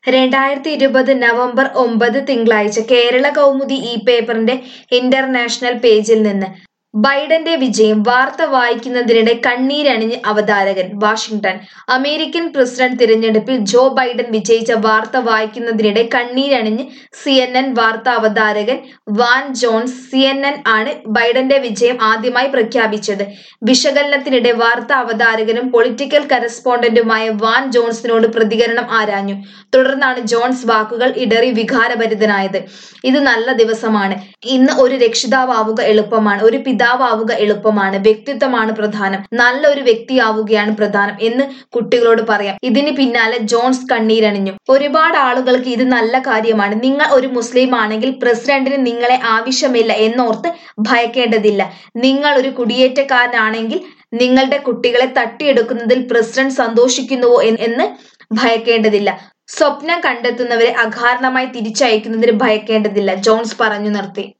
രണ്ടായിരത്തി ഇരുപത് നവംബർ ഒമ്പത് തിങ്കളാഴ്ച കേരള കൗമുദി ഈ പേപ്പറിന്റെ ഇന്റർനാഷണൽ പേജിൽ നിന്ന് ബൈഡന്റെ വിജയം വാർത്ത വായിക്കുന്നതിനിടെ കണ്ണീരണിഞ്ഞ് അവതാരകൻ വാഷിംഗ്ടൺ അമേരിക്കൻ പ്രസിഡന്റ് തിരഞ്ഞെടുപ്പിൽ ജോ ബൈഡൻ വിജയിച്ച വാർത്ത വായിക്കുന്നതിനിടെ കണ്ണീരണിഞ്ഞ് സി എൻ എൻ വാർത്താ അവതാരകൻ Van Jones C N N ആണ് ബൈഡന്റെ വിജയം ആദ്യമായി പ്രഖ്യാപിച്ചത് വിശകലനത്തിനിടെ വാർത്താ അവതാരകനും പൊളിറ്റിക്കൽ കറസ്പോണ്ടന്റുമായ വാൻ ജോൺസിനോട് പ്രതികരണം ആരാഞ്ഞു തുടർന്നാണ് ജോൺസ് വാക്കുകൾ ഇടറി വികാരഭരിതനായത് ഇത് നല്ല ദിവസമാണ് ഇന്ന് ഒരു രക്ഷിതാവാവുക എളുപ്പമാണ് ഒരു പിതാവാവുക എളുപ്പമാണ് വ്യക്തിത്വമാണ് പ്രധാനം നല്ല ഒരു വ്യക്തിയാവുകയാണ് പ്രധാനം എന്ന് കുട്ടികളോട് പറയാം ഇതിന് പിന്നാലെ ജോൺസ് കണ്ണീരണിഞ്ഞു ഒരുപാട് ആളുകൾക്ക് ഇത് നല്ല കാര്യമാണ് നിങ്ങൾ ഒരു മുസ്ലിം ആണെങ്കിൽ പ്രസിഡന്റിന് നിങ്ങളെ ആവശ്യമില്ല എന്നോർത്ത് ഭയക്കേണ്ടതില്ല നിങ്ങൾ ഒരു കുടിയേറ്റക്കാരനാണെങ്കിൽ നിങ്ങളുടെ കുട്ടികളെ തട്ടിയെടുക്കുന്നതിൽ പ്രസിഡന്റ് സന്തോഷിക്കുന്നുവോ എന്ന് എന്ന് ഭയക്കേണ്ടതില്ല സ്വപ്നം കണ്ടെത്തുന്നവരെ അകാരണമായി തിരിച്ചയക്കുന്നതിന് ഭയക്കേണ്ടതില്ല ജോൺസ് പറഞ്ഞു നിർത്തി